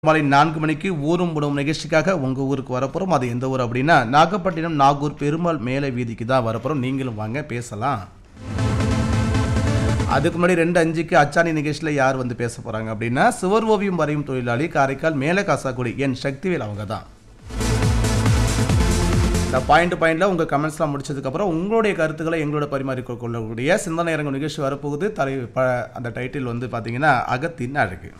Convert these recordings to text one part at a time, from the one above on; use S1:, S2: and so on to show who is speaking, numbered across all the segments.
S1: மாலை நான்கு மணிக்கு ஊரும் உணவும் நிகழ்ச்சிக்காக உங்கள் ஊருக்கு வரப்போகிறோம் அது எந்த ஊர் அப்படின்னா நாகப்பட்டினம் நாகூர் பெருமாள் மேலே வீதிக்கு தான் வரப்போகிறோம் நீங்களும் வாங்க பேசலாம் அதுக்கு முன்னாடி ரெண்டு அஞ்சுக்கு அச்சாணி நிகழ்ச்சியில் யார் வந்து பேச போகிறாங்க அப்படின்னா சுவர் ஓவியம் வரையும் தொழிலாளி காரைக்கால் மேலே காசாக்குடி என் சக்திவேல் அவங்க தான் இந்த பாயிண்ட் பாயிண்டில் உங்கள் கமெண்ட்ஸ்லாம் முடிச்சதுக்கப்புறம் உங்களுடைய கருத்துக்களை எங்களோட பரிமாறிக் கொள்ளக்கூடிய சிந்தனை அரங்கம் நிகழ்ச்சி வரப்போகுது தலை ப அந்த டைட்டில் வந்து பார்த்தீங்கன்னா அகத்தின் அழகு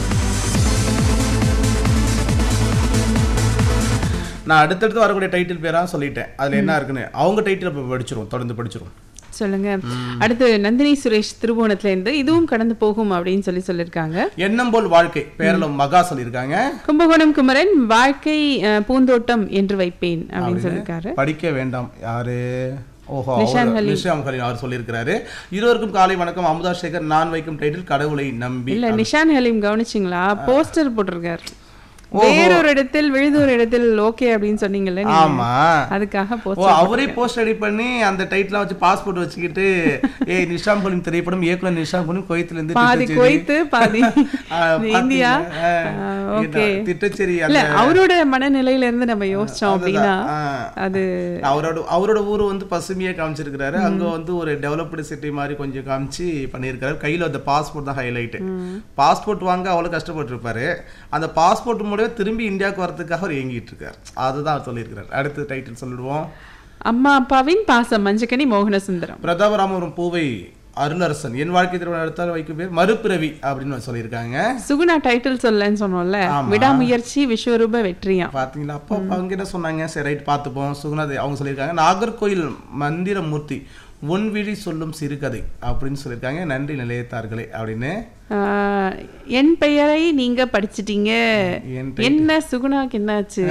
S1: நான் அடுத்தடுத்து வரக்கூடிய டைட்டில் பேராக சொல்லிட்டேன் அதில் என்ன இருக்குன்னு அவங்க டைட்டில் இப்போ படிச்சிரும் தொடர்ந்து படிச்சிரும்
S2: சொல்லுங்க அடுத்து நந்தினி சுரேஷ் திருவோணத்துல இருந்து இதுவும் கடந்து போகும் அப்படின்னு சொல்லி சொல்லியிருக்காங்க
S1: எண்ணம் போல் வாழ்க்கை பேரில் மகா சொல்லியிருக்காங்க
S2: கும்பகோணம் குமரன் வாழ்க்கை அஹ், பூந்தோட்டம் என்று வைப்பேன் அப்படின்னு சொல்லியிருக்காரு
S1: படிக்க வேண்டாம் யாரு ஓஹோ
S2: நிஷான்
S1: அவர்
S2: ஹலீம்.
S1: நிஷாம் ஹலீம் அவர் சொல்லியிருக்கிறாரு இருவருக்கும் காலை வணக்கம் அமுதா சேகர் நான் வைக்கும் டைட்டில் கடவுளை நம்பி
S2: இல்ல நிஷான் ஹலீம் கவனிச்சிங்களா போஸ்டர் போட்டிருக்காரு வேறொரு இடத்தில் விழுதொரு இடத்தில் ஓகே அப்படின்னு சொன்னீங்கல்ல நீங்க.
S1: ஆமா
S2: அதுக்காக
S1: ஓ
S2: போஸ்டர்
S1: அவரே போஸ்ட் ரெடி பண்ணி அந்த டைட்டிலாம் வச்சு பாஸ்போர்ட் வச்சுக்கிட்டு ஏய் நிஷாம் ஹலீம் திரைப்படம் இயக்குனர் நிஷாம் ஹலீம் குவைத்துல இருந்து
S2: பாதி
S1: திட்டச்சேரி.
S2: குவைத்து பாதி
S1: ஆ,
S2: இந்த இந்தியா
S1: பாத்தீங்க? ஆ,
S2: ஆ, ஓகே
S1: இந்த திட்டச்சேரி
S2: இல்ல
S1: அந்த
S2: அவரோட மனநிலையில இருந்து நம்ம யோசிச்சோம் அப்படின்னா
S1: ஆ.
S2: அது
S1: அவரோட அவரோட ஊர் வந்து பசுமையா காமிச்சிருக்கிறாரு அங்க வந்து ஒரு டெவலப்டு சிட்டி மாதிரி கொஞ்சம் காமிச்சு பண்ணியிருக்காரு கையில அந்த பாஸ்போர்ட் தான் ஹைலைட் பாஸ்போர்ட் வாங்க அவ்வளவு கஷ்டப்பட்டு இருப்பாரு அந்த பாஸ்போர்ட் மூலியம் திரும்பி இந்தியாவுக்கு வரதுக்காக அவர் இயங்கிட்டு இருக்காரு அதுதான் அவர் சொல்லியிருக்கிறார் அடுத்த டைட்டில் சொல்லிடுவோம்
S2: அம்மா அப்பாவின் பாசம் மஞ்சக்கனி மோகன சுந்தரம்
S1: பிரதாபராமபுரம் பூவை அருளரசன் என் வாழ்க்கை திருமணம் எடுத்தால் வைக்கும் பேர் மறுபிறவி அப்படின்னு சொல்லியிருக்காங்க
S2: சுகுணா டைட்டில் சொல்லலன்னு சொன்னோம்ல
S1: ஆமா.
S2: விடாமுயற்சி விஸ்வரூப வெற்றியா
S1: பாத்தீங்களா அப்பா அப்பா அவங்க என்ன சொன்னாங்க சரி ரைட் பார்த்துப்போம் சுகுணாதே அவங்க சொல்லியிருக்காங்க நாகர்கோயில் மந்திரமூர்த்தி உன் விழி சொல்லும் சிறுகதை அப்படின்னு சொல்லியிருக்காங்க நன்றி நிலையத்தார்களே அப்படின்னு
S2: ஆஹ், என் பெயரை நீங்க படிச்சிட்டீங்க
S1: என்
S2: என்ன சுகுணாக்கு என்னாச்சு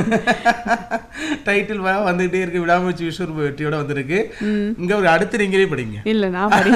S1: டைட்டில் வந்துகிட்டே இருக்கு விடாமச்சு விஸ்வரூப வெற்றியோட வந்திருக்கு இங்க ஒரு அடுத்து நீங்களே படிங்க
S2: இல்ல நான் படி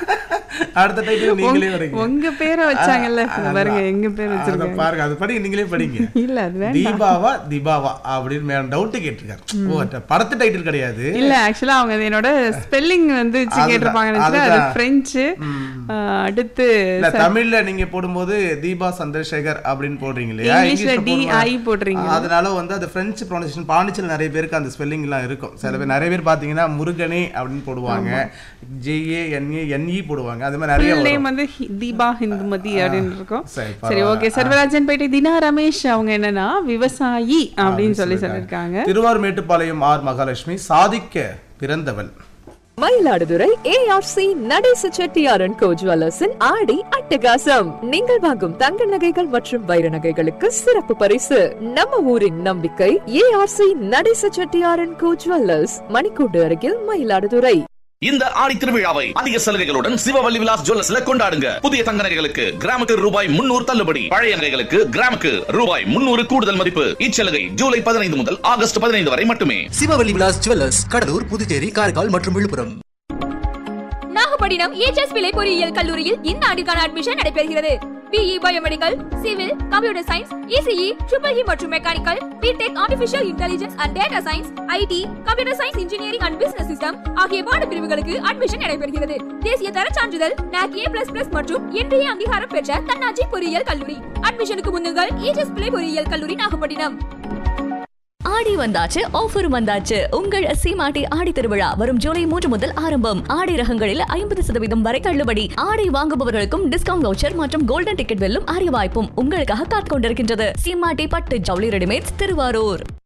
S1: அடுத்த டைட்டில் நீங்களே படிங்க
S2: உங்க பேரை வச்சாங்கல்ல இங்க பாருங்க எங்க பேர்
S1: அதை
S2: வச்சிருக்காங்க
S1: பாருங்க அது படி நீங்களே படிங்க
S2: இல்ல அது வேண்டாம்
S1: தீபாவா தீபாவா அப்படின்னு மேடம் டவுட் கேட்டிருக்காரு ஓ ட- படத்து டைட்டில் கிடையாது
S2: இல்ல ஆக்சுவலா அவங்க அது என்னோட ஸ்பெல்லிங் வந்து வச்சு
S1: அதுதான்,
S2: கேட்டிருப்பாங்க நினைச்சேன். அது
S1: அதுதான்.
S2: பிரெஞ்சு ஆஹ், அடுத்து
S1: இல்ல தமிழ்ல நீங்க போடும்போது தீபா சந்திரசேகர் அப்படின்னு போடுறீங்க இல்லையா
S2: இங்கிலீஷ்ல
S1: இங்கிலீஷ்ல
S2: டி
S1: போடும்போது-
S2: ஐ போடுறீங்க
S1: அதனால வந்து அது பிரெஞ்சு ப்ரொனன்சியேஷன் பாண்டிச்சேரியில் நிறைய பேருக்கு அந்த ஸ்பெல்லிங் எல்லாம் இருக்கும் சில பேர் நிறைய பேர் பாத்தீங்கன்னா முருகனே அப்படின்னு போடுவாங்க ஜேஏ என்ஏ என்இ போடுவாங்க அது மாதிரி நிறைய
S2: ஃபுல்
S1: வரும்.
S2: நேம் வந்து ஹி- தீபா ஹிந்துமதி அப்படின்னு இருக்கும்
S1: சரி,
S2: சரி ஓகே சர்வராஜன் பேட்டை தினா ரமேஷ் அவங்க என்னன்னா விவசாயி அப்படின்னு சொல்லி சொல்லியிருக்காங்க
S1: திருவாரூர் மேட்டுப்பாளையம் ஆர் மகாலட்சுமி சாதிக்க பிறந்தவள்
S3: மயிலாடுதுறை ஏஆர்சி நடேச செட்டியாரன் கோ ஜுவல்லர்ஸின் ஆடி அட்டகாசம் நீங்கள் வாங்கும் தங்க நகைகள் மற்றும் வைர நகைகளுக்கு சிறப்பு பரிசு நம்ம ஊரின் நம்பிக்கை ஏஆர்சி நடேச செட்டியாரன் கோ ஜுவல்லர்ஸ் மணிக்கூண்டு அருகில் மயிலாடுதுறை
S4: இந்த ஆடி திருவிழாவை அதிக சலுகைகளுடன் சிவவல்லி விலாஸ் ஜுவல்லர்ஸ்ல கொண்டாடுங்க புதிய தங்க நகைகளுக்கு கிராமுக்கு ரூபாய் முன்னூறு தள்ளுபடி பழைய நகைகளுக்கு கிராமுக்கு ரூபாய் முன்னூறு கூடுதல் மதிப்பு இச்சலுகை ஜூலை பதினைந்து முதல் ஆகஸ்ட் பதினைந்து வரை மட்டுமே
S5: சிவவல்லி விலாஸ் ஜுவல்லர்ஸ் கடலூர் புதுச்சேரி காரைக்கால் மற்றும் விழுப்புரம்
S6: நாகப்பட்டினம் ஏஜஸ் பிள்ளை பொறியியல் கல்லூரியில் இந்த ஆண்டிற்கான அட்மிஷன் நடைபெறுகிறது BE biomedical civil computer science ECE triple E மற்றும் mechanical BTech artificial intelligence and data science IT computer science engineering and business system ஆகிய பாட பிரிவுகளுக்கு அட்மிஷன் நடைபெறுகிறது தேசிய தர சான்றிதழ் NAC A++ மற்றும் இன்றைய அங்கீகாரம் பெற்ற தன்னாட்சி பொறியியல் கல்லூரி அட்மிஷனுக்கு முன்னுங்கள் ஏஜஸ் பிள்ளை பொறியியல் கல்லூரி நாகப்பட்டினம்
S7: ஆடி வந்தாச்சு ஆஃபரும் வந்தாச்சு உங்கள் சீமாட்டி ஆடி திருவிழா வரும் ஜூலை மூன்று முதல் ஆரம்பம் ஆடை ரகங்களில் ஐம்பது சதவீதம் வரை தள்ளுபடி ஆடை வாங்குபவர்களுக்கும் டிஸ்கவுண்ட் வவுச்சர் மற்றும் கோல்டன் டிக்கெட் வெல்லும் அரிய வாய்ப்பும் உங்களுக்காக காத்துக் கொண்டிருக்கின்றது சீமாட்டி பட்டு ஜவுளி ரெடிமேட்ஸ் திருவாரூர்